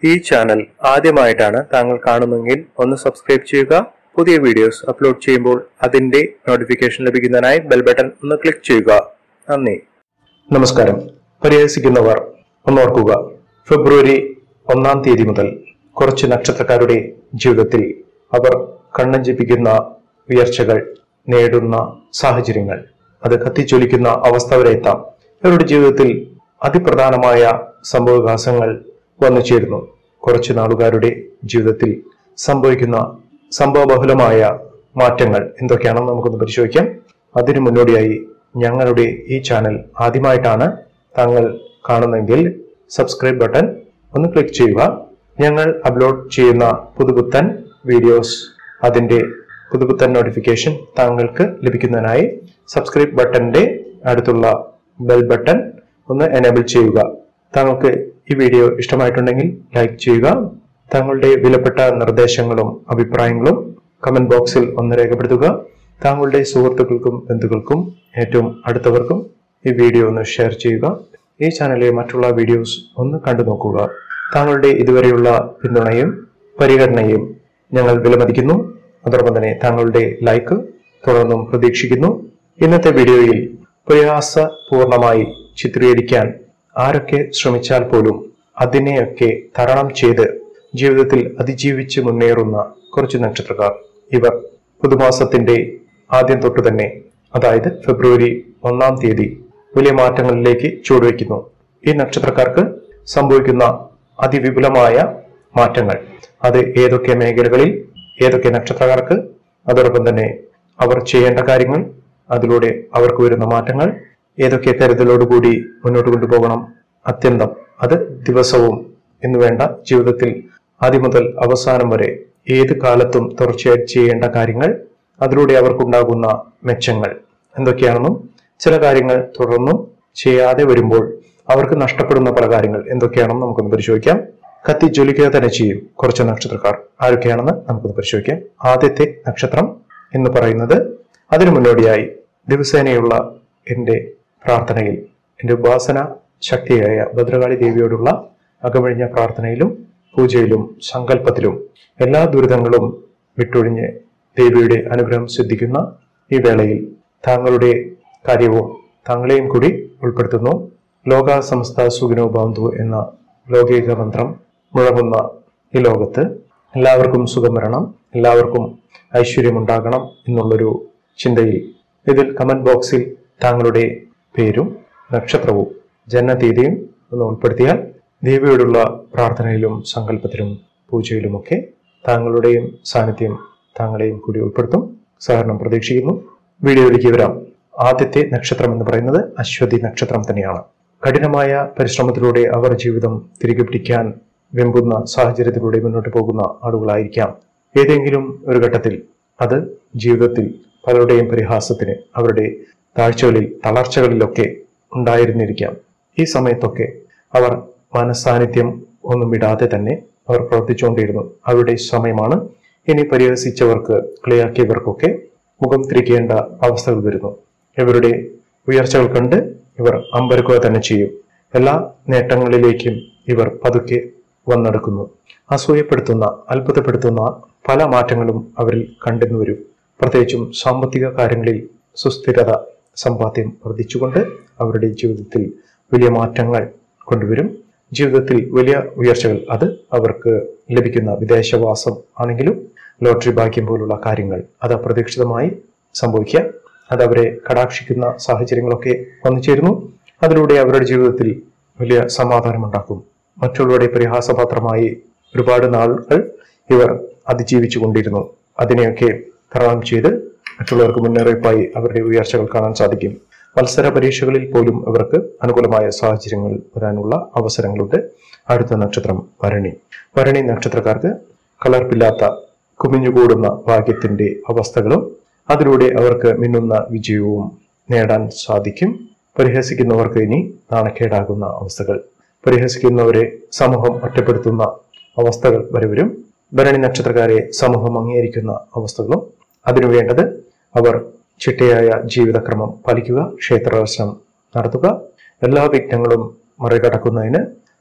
ഈ ചാനൽ ആദ്യമായിട്ടാണ് താങ്കൾ കാണുന്നതെങ്കിൽ ഒന്ന് സബ്സ്ക്രൈബ് ചെയ്യുക പുതിയ വീഡിയോസ് അപ്ലോഡ് ചെയ്യുമ്പോൾ അതിന്റെ നോട്ടിഫിക്കേഷൻ ലഭിക്കുന്നതിനായി ബെൽ ബട്ടൺ ഒന്ന് ക്ലിക്ക് ചെയ്യുക നന്ദി നമസ്കാരം പരിഹസിക്കുന്നവർ ഒന്നോർക്കുക ഫെബ്രുവരി ഒന്നാം തീയതി മുതൽ കുറച്ച് നക്ഷത്രക്കാരുടെ ജീവിതത്തിൽ അവർ കണ്ണഞ്ചിപ്പിക്കുന്ന ഉയർച്ചകൾ നേടുന്ന സാഹചര്യങ്ങൾ അത് കത്തിച്ചൊലിക്കുന്ന അവസ്ഥ വരെ എത്താം ഇവരുടെ ജീവിതത്തിൽ അതിപ്രധാനമായ സംഭവവികാസങ്ങൾ വന്നു ചേരുന്നു കുറച്ചു നാളുകാരുടെ ജീവിതത്തിൽ സംഭവിക്കുന്ന സംഭവബഹുലമായ മാറ്റങ്ങൾ എന്തൊക്കെയാണെന്ന് നമുക്കൊന്ന് പരിശോധിക്കാം അതിനു മുന്നോടിയായി ഞങ്ങളുടെ ഈ ചാനൽ ആദ്യമായിട്ടാണ് താങ്കൾ കാണുന്നെങ്കിൽ സബ്സ്ക്രൈബ് ബട്ടൺ ഒന്ന് ക്ലിക്ക് ചെയ്യുക ഞങ്ങൾ അപ്ലോഡ് ചെയ്യുന്ന പുതുപുത്തൻ വീഡിയോസ് അതിന്റെ പുതുപുത്തൻ നോട്ടിഫിക്കേഷൻ താങ്കൾക്ക് ലഭിക്കുന്നതിനായി സബ്സ്ക്രൈബ് ബട്ടന്റെ അടുത്തുള്ള ബെൽ ബട്ടൺ ഒന്ന് എനേബിൾ ചെയ്യുക താങ്കൾക്ക് ഈ വീഡിയോ ഇഷ്ടമായിട്ടുണ്ടെങ്കിൽ ലൈക്ക് ചെയ്യുക താങ്കളുടെ വിലപ്പെട്ട നിർദ്ദേശങ്ങളും അഭിപ്രായങ്ങളും കമന്റ് ബോക്സിൽ ഒന്ന് രേഖപ്പെടുത്തുക താങ്കളുടെ സുഹൃത്തുക്കൾക്കും ബന്ധുക്കൾക്കും ഏറ്റവും അടുത്തവർക്കും ഈ വീഡിയോ ഒന്ന് ഷെയർ ചെയ്യുക ഈ ചാനലിലെ മറ്റുള്ള വീഡിയോസ് ഒന്ന് കണ്ടു നോക്കുക താങ്കളുടെ ഇതുവരെയുള്ള പിന്തുണയും പരിഗണനയും ഞങ്ങൾ വിലമതിക്കുന്നു അതോടൊപ്പം തന്നെ താങ്കളുടെ ലൈക്ക് തുടർന്നും പ്രതീക്ഷിക്കുന്നു ഇന്നത്തെ വീഡിയോയിൽ പ്രയാസപൂർണമായി ചിത്രീകരിക്കാൻ ആരൊക്കെ ശ്രമിച്ചാൽ പോലും അതിനെയൊക്കെ തരണം ചെയ്ത് ജീവിതത്തിൽ അതിജീവിച്ച് മുന്നേറുന്ന കുറച്ച് നക്ഷത്രക്കാർ ഇവർ പുതുമാസത്തിന്റെ ആദ്യം തൊട്ട് തന്നെ അതായത് ഫെബ്രുവരി ഒന്നാം തീയതി വലിയ മാറ്റങ്ങളിലേക്ക് ചുവടുവെക്കുന്നു ഈ നക്ഷത്രക്കാർക്ക് സംഭവിക്കുന്ന അതിവിപുലമായ മാറ്റങ്ങൾ അത് ഏതൊക്കെ മേഖലകളിൽ ഏതൊക്കെ നക്ഷത്രക്കാർക്ക് അതോടൊപ്പം തന്നെ അവർ ചെയ്യേണ്ട കാര്യങ്ങൾ അതിലൂടെ അവർക്ക് വരുന്ന മാറ്റങ്ങൾ ഏതൊക്കെ കരുതലോടുകൂടി മുന്നോട്ട് കൊണ്ടുപോകണം അത്യന്തം അത് ദിവസവും എന്ന് വേണ്ട ജീവിതത്തിൽ ആദ്യം മുതൽ അവസാനം വരെ ഏത് കാലത്തും തുടർച്ചയായി ചെയ്യേണ്ട കാര്യങ്ങൾ അതിലൂടെ അവർക്കുണ്ടാകുന്ന മെച്ചങ്ങൾ എന്തൊക്കെയാണെന്നും ചില കാര്യങ്ങൾ തുടർന്നും ചെയ്യാതെ വരുമ്പോൾ അവർക്ക് നഷ്ടപ്പെടുന്ന പല കാര്യങ്ങൾ എന്തൊക്കെയാണെന്ന് നമുക്കൊന്ന് പരിശോധിക്കാം കത്തി ജ്വലിക്കുക തന്നെ ചെയ്യും കുറച്ച് നക്ഷത്രക്കാർ ആരൊക്കെയാണെന്ന് നമുക്കൊന്ന് പരിശോധിക്കാം ആദ്യത്തെ നക്ഷത്രം എന്ന് പറയുന്നത് അതിനു മുന്നോടിയായി ദിവസേനയുള്ള എൻ്റെ പ്രാർത്ഥനയിൽ എൻ്റെ ഉപാസന ശക്തിയായ ഭദ്രകാളി ദേവിയോടുള്ള അകമഴിഞ്ഞ പ്രാർത്ഥനയിലും പൂജയിലും സങ്കല്പത്തിലും എല്ലാ ദുരിതങ്ങളും വിട്ടൊഴിഞ്ഞ് ദേവിയുടെ അനുഗ്രഹം സിദ്ധിക്കുന്ന ഈ വേളയിൽ താങ്കളുടെ കാര്യവും താങ്കളെയും കൂടി ഉൾപ്പെടുത്തുന്നു ലോക സമസ്ത സുഖിനോ ബാന്ധു എന്ന ലൗകിക മന്ത്രം മുഴങ്ങുന്ന ഈ ലോകത്ത് എല്ലാവർക്കും സുഖം വരണം എല്ലാവർക്കും ഐശ്വര്യമുണ്ടാകണം എന്നുള്ളൊരു ചിന്തയിൽ ഇതിൽ കമന്റ് ബോക്സിൽ താങ്കളുടെ പേരും നക്ഷത്രവും ജനനതീയതിയും ഒന്ന് ഉൾപ്പെടുത്തിയാൽ ദേവിയോടുള്ള പ്രാർത്ഥനയിലും സങ്കല്പത്തിലും പൂജയിലുമൊക്കെ താങ്കളുടെയും സാന്നിധ്യം താങ്കളെയും കൂടി ഉൾപ്പെടുത്തും സഹകരണം പ്രതീക്ഷിക്കുന്നു വീഡിയോയിലേക്ക് വരാം ആദ്യത്തെ നക്ഷത്രം എന്ന് പറയുന്നത് അശ്വതി നക്ഷത്രം തന്നെയാണ് കഠിനമായ പരിശ്രമത്തിലൂടെ അവർ ജീവിതം തിരികെ പിടിക്കാൻ വെമ്പുന്ന സാഹചര്യത്തിലൂടെ മുന്നോട്ട് പോകുന്ന ആളുകളായിരിക്കാം ഏതെങ്കിലും ഒരു ഘട്ടത്തിൽ അത് ജീവിതത്തിൽ പലരുടെയും പരിഹാസത്തിന് അവരുടെ താഴ്ചകളിൽ തളർച്ചകളിലൊക്കെ ഉണ്ടായിരുന്നിരിക്കാം ഈ സമയത്തൊക്കെ അവർ മനസാന്നിധ്യം ഒന്നും വിടാതെ തന്നെ അവർ പ്രവർത്തിച്ചുകൊണ്ടിരുന്നു അവരുടെ സമയമാണ് ഇനി പരിഹസിച്ചവർക്ക് കളിയാക്കിയവർക്കൊക്കെ മുഖം തിരിക്കേണ്ട അവസ്ഥകൾ വരുന്നു ഇവരുടെ ഉയർച്ചകൾ കണ്ട് ഇവർ അമ്പരക്കുക തന്നെ ചെയ്യും എല്ലാ നേട്ടങ്ങളിലേക്കും ഇവർ പതുക്കെ വന്നെടുക്കുന്നു അസൂയപ്പെടുത്തുന്ന അത്ഭുതപ്പെടുത്തുന്ന പല മാറ്റങ്ങളും അവരിൽ കണ്ടെന്നു വരും പ്രത്യേകിച്ചും സാമ്പത്തിക കാര്യങ്ങളിൽ സുസ്ഥിരത സമ്പാദ്യം വർദ്ധിച്ചുകൊണ്ട് അവരുടെ ജീവിതത്തിൽ വലിയ മാറ്റങ്ങൾ കൊണ്ടുവരും ജീവിതത്തിൽ വലിയ ഉയർച്ചകൾ അത് അവർക്ക് ലഭിക്കുന്ന വിദേശവാസം ആണെങ്കിലും ലോട്ടറി ഭാഗ്യം പോലുള്ള കാര്യങ്ങൾ അത് അപ്രതീക്ഷിതമായി സംഭവിക്കുക അത് അവരെ കടാക്ഷിക്കുന്ന സാഹചര്യങ്ങളൊക്കെ വന്നു ചേരുന്നു അതിലൂടെ അവരുടെ ജീവിതത്തിൽ വലിയ സമാധാനമുണ്ടാക്കും മറ്റുള്ളവരുടെ പരിഹാസപാത്രമായി ഒരുപാട് നാളുകൾ ഇവർ അതിജീവിച്ചു കൊണ്ടിരുന്നു അതിനെയൊക്കെ തരണം ചെയ്ത് മറ്റുള്ളവർക്ക് മുന്നറിയിപ്പായി അവരുടെ ഉയർച്ചകൾ കാണാൻ സാധിക്കും മത്സര പരീക്ഷകളിൽ പോലും അവർക്ക് അനുകൂലമായ സാഹചര്യങ്ങൾ വരാനുള്ള അവസരങ്ങളുണ്ട് അടുത്ത നക്ഷത്രം ഭരണി ഭരണി നക്ഷത്രക്കാർക്ക് കലർപ്പില്ലാത്ത കുമിഞ്ഞുകൂടുന്ന ഭാഗ്യത്തിന്റെ അവസ്ഥകളും അതിലൂടെ അവർക്ക് മിന്നുന്ന വിജയവും നേടാൻ സാധിക്കും പരിഹസിക്കുന്നവർക്ക് ഇനി നാണക്കേടാകുന്ന അവസ്ഥകൾ പരിഹസിക്കുന്നവരെ സമൂഹം ഒറ്റപ്പെടുത്തുന്ന അവസ്ഥകൾ വരെ വരും ഭരണി നക്ഷത്രക്കാരെ സമൂഹം അംഗീകരിക്കുന്ന അവസ്ഥകളും അതിനു വേണ്ടത് അവർ ചിട്ടയായ ജീവിതക്രമം പാലിക്കുക ക്ഷേത്രദർശനം നടത്തുക എല്ലാ വിഘ്നങ്ങളും മറികടക്കുന്നതിന്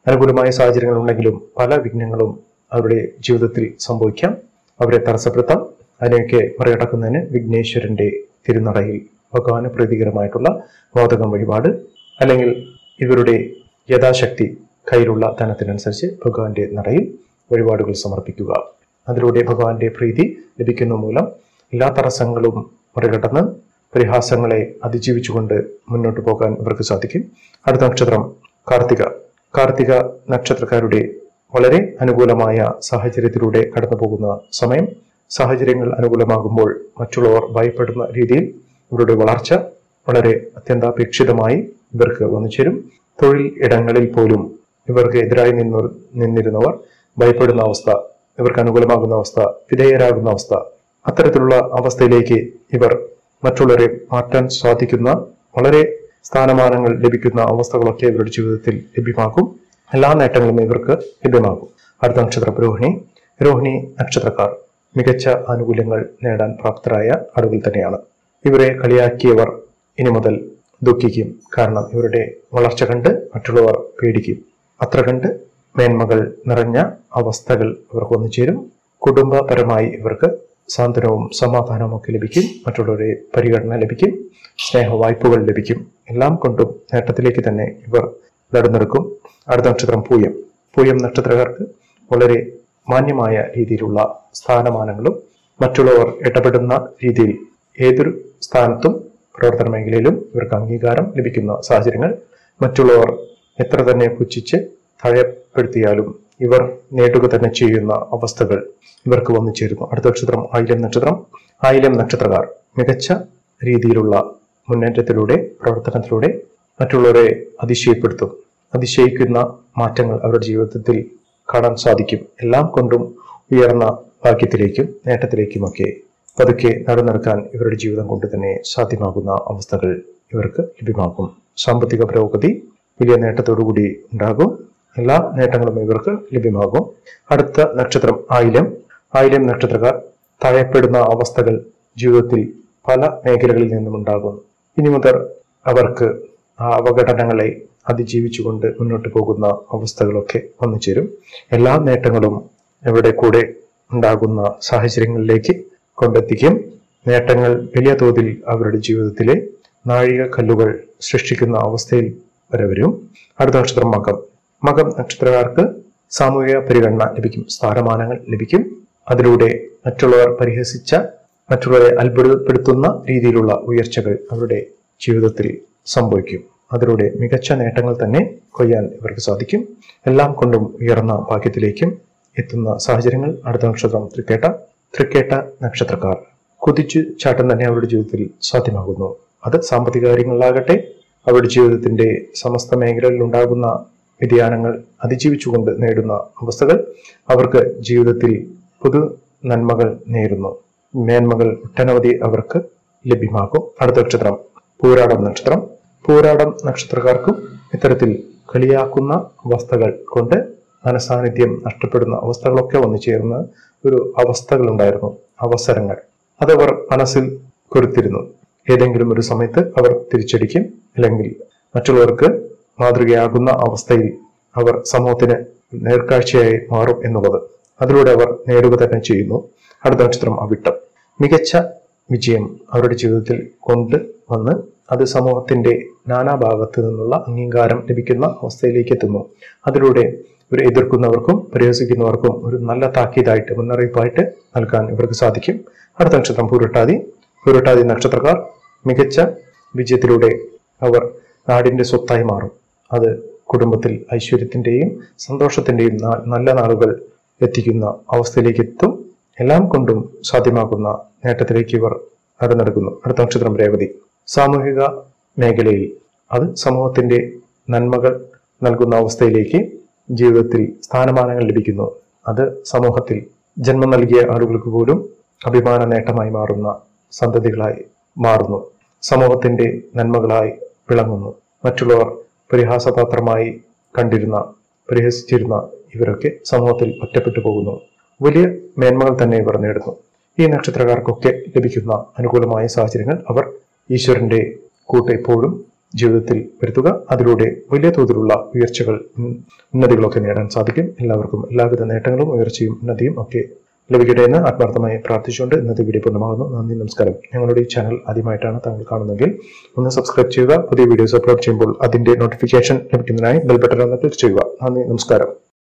അനുകൂലമായ സാഹചര്യങ്ങൾ ഉണ്ടെങ്കിലും പല വിഘ്നങ്ങളും അവരുടെ ജീവിതത്തിൽ സംഭവിക്കാം അവരെ തടസ്സപ്പെടുത്താം അതിനെയൊക്കെ മറികടക്കുന്നതിന് വിഘ്നേശ്വരന്റെ തിരുനടയിൽ ഭഗവാന് പ്രീതികരമായിട്ടുള്ള മോദകം വഴിപാട് അല്ലെങ്കിൽ ഇവരുടെ യഥാശക്തി കയ്യിലുള്ള ധനത്തിനനുസരിച്ച് ഭഗവാന്റെ നടയിൽ വഴിപാടുകൾ സമർപ്പിക്കുക അതിലൂടെ ഭഗവാന്റെ പ്രീതി ലഭിക്കുന്ന മൂലം എല്ലാ തടസ്സങ്ങളും മറികടന്ന് പരിഹാസങ്ങളെ അതിജീവിച്ചുകൊണ്ട് മുന്നോട്ട് പോകാൻ ഇവർക്ക് സാധിക്കും അടുത്ത നക്ഷത്രം കാർത്തിക കാർത്തിക നക്ഷത്രക്കാരുടെ വളരെ അനുകൂലമായ സാഹചര്യത്തിലൂടെ കടന്നു പോകുന്ന സമയം സാഹചര്യങ്ങൾ അനുകൂലമാകുമ്പോൾ മറ്റുള്ളവർ ഭയപ്പെടുന്ന രീതിയിൽ ഇവരുടെ വളർച്ച വളരെ അത്യന്താപേക്ഷിതമായി ഇവർക്ക് വന്നു ചേരും തൊഴിൽ ഇടങ്ങളിൽ പോലും ഇവർക്ക് എതിരായി നിന്നു നിന്നിരുന്നവർ ഭയപ്പെടുന്ന അവസ്ഥ ഇവർക്ക് അനുകൂലമാകുന്ന അവസ്ഥ വിധേയരാകുന്ന അവസ്ഥ അത്തരത്തിലുള്ള അവസ്ഥയിലേക്ക് ഇവർ മറ്റുള്ളവരെ മാറ്റാൻ സാധിക്കുന്ന വളരെ സ്ഥാനമാനങ്ങൾ ലഭിക്കുന്ന അവസ്ഥകളൊക്കെ ഇവരുടെ ജീവിതത്തിൽ ലഭ്യമാക്കും എല്ലാ നേട്ടങ്ങളും ഇവർക്ക് ലഭ്യമാകും അടുത്ത നക്ഷത്രം രോഹിണി രോഹിണി നക്ഷത്രക്കാർ മികച്ച ആനുകൂല്യങ്ങൾ നേടാൻ പ്രാപ്തരായ ആളുകൾ തന്നെയാണ് ഇവരെ കളിയാക്കിയവർ ഇനി മുതൽ ദുഃഖിക്കും കാരണം ഇവരുടെ വളർച്ച കണ്ട് മറ്റുള്ളവർ പേടിക്കും അത്ര കണ്ട് മേന്മകൾ നിറഞ്ഞ അവസ്ഥകൾ ഇവർക്ക് വന്നു ചേരും കുടുംബപരമായി ഇവർക്ക് സാന്ത്വനവും സമാധാനവും ഒക്കെ ലഭിക്കും മറ്റുള്ളവരെ പരിഗണന ലഭിക്കും സ്നേഹ വായ്പകൾ ലഭിക്കും എല്ലാം കൊണ്ടും നേട്ടത്തിലേക്ക് തന്നെ ഇവർ നടന്നെടുക്കും അടുത്ത നക്ഷത്രം പൂയം പൂയം നക്ഷത്രക്കാർക്ക് വളരെ മാന്യമായ രീതിയിലുള്ള സ്ഥാനമാനങ്ങളും മറ്റുള്ളവർ ഇടപെടുന്ന രീതിയിൽ ഏതൊരു സ്ഥാനത്തും പ്രവർത്തന മേഖലയിലും ഇവർക്ക് അംഗീകാരം ലഭിക്കുന്ന സാഹചര്യങ്ങൾ മറ്റുള്ളവർ എത്ര തന്നെ പുച്ഛിച്ച് താഴെപ്പെടുത്തിയാലും ഇവർ നേടുക തന്നെ ചെയ്യുന്ന അവസ്ഥകൾ ഇവർക്ക് വന്നു ചേരുന്നു അടുത്ത നക്ഷത്രം ആയില്യം നക്ഷത്രം ആയില്യം നക്ഷത്രക്കാർ മികച്ച രീതിയിലുള്ള മുന്നേറ്റത്തിലൂടെ പ്രവർത്തനത്തിലൂടെ മറ്റുള്ളവരെ അതിശയപ്പെടുത്തും അതിശയിക്കുന്ന മാറ്റങ്ങൾ അവരുടെ ജീവിതത്തിൽ കാണാൻ സാധിക്കും എല്ലാം കൊണ്ടും ഉയർന്ന ഭാഗ്യത്തിലേക്കും നേട്ടത്തിലേക്കുമൊക്കെ പതുക്കെ നടന്നെടുക്കാൻ ഇവരുടെ ജീവിതം കൊണ്ട് തന്നെ സാധ്യമാകുന്ന അവസ്ഥകൾ ഇവർക്ക് ലഭ്യമാകും സാമ്പത്തിക പുരോഗതി വലിയ നേട്ടത്തോടുകൂടി ഉണ്ടാകും എല്ലാ നേട്ടങ്ങളും ഇവർക്ക് ലഭ്യമാകും അടുത്ത നക്ഷത്രം ആയില്യം ആയില്യം നക്ഷത്രക്കാർ താഴെപ്പെടുന്ന അവസ്ഥകൾ ജീവിതത്തിൽ പല മേഖലകളിൽ നിന്നും ഉണ്ടാകും ഇനി മുതൽ അവർക്ക് ആ അവഘടനങ്ങളെ അതിജീവിച്ചുകൊണ്ട് മുന്നോട്ട് പോകുന്ന അവസ്ഥകളൊക്കെ വന്നു ചേരും എല്ലാ നേട്ടങ്ങളും ഇവിടെ കൂടെ ഉണ്ടാകുന്ന സാഹചര്യങ്ങളിലേക്ക് കൊണ്ടെത്തിക്കും നേട്ടങ്ങൾ വലിയ തോതിൽ അവരുടെ ജീവിതത്തിലെ നാഴിക കല്ലുകൾ സൃഷ്ടിക്കുന്ന അവസ്ഥയിൽ വരെ വരും അടുത്ത നക്ഷത്രം മകം മകം നക്ഷത്രക്കാർക്ക് സാമൂഹിക പരിഗണന ലഭിക്കും സ്ഥാനമാനങ്ങൾ ലഭിക്കും അതിലൂടെ മറ്റുള്ളവർ പരിഹസിച്ച മറ്റുള്ളവരെ അത്ഭുതപ്പെടുത്തുന്ന രീതിയിലുള്ള ഉയർച്ചകൾ അവരുടെ ജീവിതത്തിൽ സംഭവിക്കും അതിലൂടെ മികച്ച നേട്ടങ്ങൾ തന്നെ കൊയ്യാൻ ഇവർക്ക് സാധിക്കും എല്ലാം കൊണ്ടും ഉയർന്ന ഭാഗ്യത്തിലേക്കും എത്തുന്ന സാഹചര്യങ്ങൾ അടുത്ത നക്ഷത്രം തൃക്കേട്ട തൃക്കേട്ട നക്ഷത്രക്കാർ കുതിച്ചു ചാട്ടം തന്നെ അവരുടെ ജീവിതത്തിൽ സാധ്യമാകുന്നു അത് സാമ്പത്തിക കാര്യങ്ങളിലാകട്ടെ അവരുടെ ജീവിതത്തിന്റെ സമസ്ത മേഖലകളിൽ ഉണ്ടാകുന്ന വ്യതിയാനങ്ങൾ അതിജീവിച്ചുകൊണ്ട് നേടുന്ന അവസ്ഥകൾ അവർക്ക് ജീവിതത്തിൽ പുതു നന്മകൾ നേരുന്നു മേന്മകൾ ഒട്ടനവധി അവർക്ക് ലഭ്യമാകും അടുത്ത നക്ഷത്രം പൂരാടം നക്ഷത്രം പൂരാടം നക്ഷത്രക്കാർക്കും ഇത്തരത്തിൽ കളിയാക്കുന്ന അവസ്ഥകൾ കൊണ്ട് മനസാന്നിധ്യം നഷ്ടപ്പെടുന്ന അവസ്ഥകളൊക്കെ വന്നു ചേർന്ന ഒരു അവസ്ഥകൾ ഉണ്ടായിരുന്നു അവസരങ്ങൾ അതവർ മനസ്സിൽ കുറിത്തിരുന്നു ഏതെങ്കിലും ഒരു സമയത്ത് അവർ തിരിച്ചടിക്കും അല്ലെങ്കിൽ മറ്റുള്ളവർക്ക് മാതൃകയാകുന്ന അവസ്ഥയിൽ അവർ സമൂഹത്തിന് നേർക്കാഴ്ചയായി മാറും എന്നുള്ളത് അതിലൂടെ അവർ നേടുക തന്നെ ചെയ്യുന്നു അടുത്ത നക്ഷത്രം അവിട്ടം മികച്ച വിജയം അവരുടെ ജീവിതത്തിൽ കൊണ്ട് വന്ന് അത് സമൂഹത്തിന്റെ നാനാഭാഗത്തു നിന്നുള്ള അംഗീകാരം ലഭിക്കുന്ന അവസ്ഥയിലേക്ക് എത്തുന്നു അതിലൂടെ ഇവരെ എതിർക്കുന്നവർക്കും പരിഹസിക്കുന്നവർക്കും ഒരു നല്ല താക്കീതായിട്ട് മുന്നറിയിപ്പായിട്ട് നൽകാൻ ഇവർക്ക് സാധിക്കും അടുത്ത നക്ഷത്രം പൂരട്ടാതി പൂരട്ടാതി നക്ഷത്രക്കാർ മികച്ച വിജയത്തിലൂടെ അവർ നാടിന്റെ സ്വത്തായി മാറും അത് കുടുംബത്തിൽ ഐശ്വര്യത്തിന്റെയും സന്തോഷത്തിന്റെയും നാ- നല്ല നാളുകൾ എത്തിക്കുന്ന അവസ്ഥയിലേക്ക് എത്തും എല്ലാം കൊണ്ടും സാധ്യമാകുന്ന നേട്ടത്തിലേക്ക് ഇവർ നടന്നെടുക്കുന്നു അടുത്ത നക്ഷത്രം രേവതി സാമൂഹിക മേഖലയിൽ അത് സമൂഹത്തിന്റെ നന്മകൾ നൽകുന്ന അവസ്ഥയിലേക്ക് ജീവിതത്തിൽ സ്ഥാനമാനങ്ങൾ ലഭിക്കുന്നു അത് സമൂഹത്തിൽ ജന്മം നൽകിയ ആളുകൾക്ക് പോലും അഭിമാന നേട്ടമായി മാറുന്ന സന്തതികളായി മാറുന്നു സമൂഹത്തിന്റെ നന്മകളായി വിളങ്ങുന്നു മറ്റുള്ളവർ പരിഹാസപാത്രമായി കണ്ടിരുന്ന പരിഹസിച്ചിരുന്ന ഇവരൊക്കെ സമൂഹത്തിൽ ഒറ്റപ്പെട്ടു പോകുന്നു വലിയ മേന്മകൾ തന്നെ ഇവർ നേടുന്നു ഈ നക്ഷത്രക്കാർക്കൊക്കെ ലഭിക്കുന്ന അനുകൂലമായ സാഹചര്യങ്ങൾ അവർ ഈശ്വരന്റെ കൂട്ട് എപ്പോഴും ജീവിതത്തിൽ വരുത്തുക അതിലൂടെ വലിയ തോതിലുള്ള ഉയർച്ചകൾ ഉം, ഉന്നതികളൊക്കെ നേടാൻ സാധിക്കും എല്ലാവർക്കും എല്ലാവിധ നേട്ടങ്ങളും ഉയർച്ചയും ഉന്നതിയും ഒക്കെ ലഭിക്കട്ടെ എന്ന് ആത്മാർത്ഥമായി പ്രാർത്ഥിച്ചുകൊണ്ട് ഇന്നത്തെ വീഡിയോ പൂർണ്ണമാകുന്നു നന്ദി നമസ്കാരം ഞങ്ങളുടെ ഈ ചാനൽ ആദ്യമായിട്ടാണ് താങ്കൾ കാണുന്നതെങ്കിൽ ഒന്ന് സബ്സ്ക്രൈബ് ചെയ്യുക പുതിയ വീഡിയോസ് അപ്ലോഡ് ചെയ്യുമ്പോൾ അതിന്റെ നോട്ടിഫിക്കേഷൻ ലഭിക്കുന്നതിനായി ബെൽ ബട്ടൺ ഒന്ന് ക്ലിക്ക് ചെയ്യുക നന്ദി നമസ്കാരം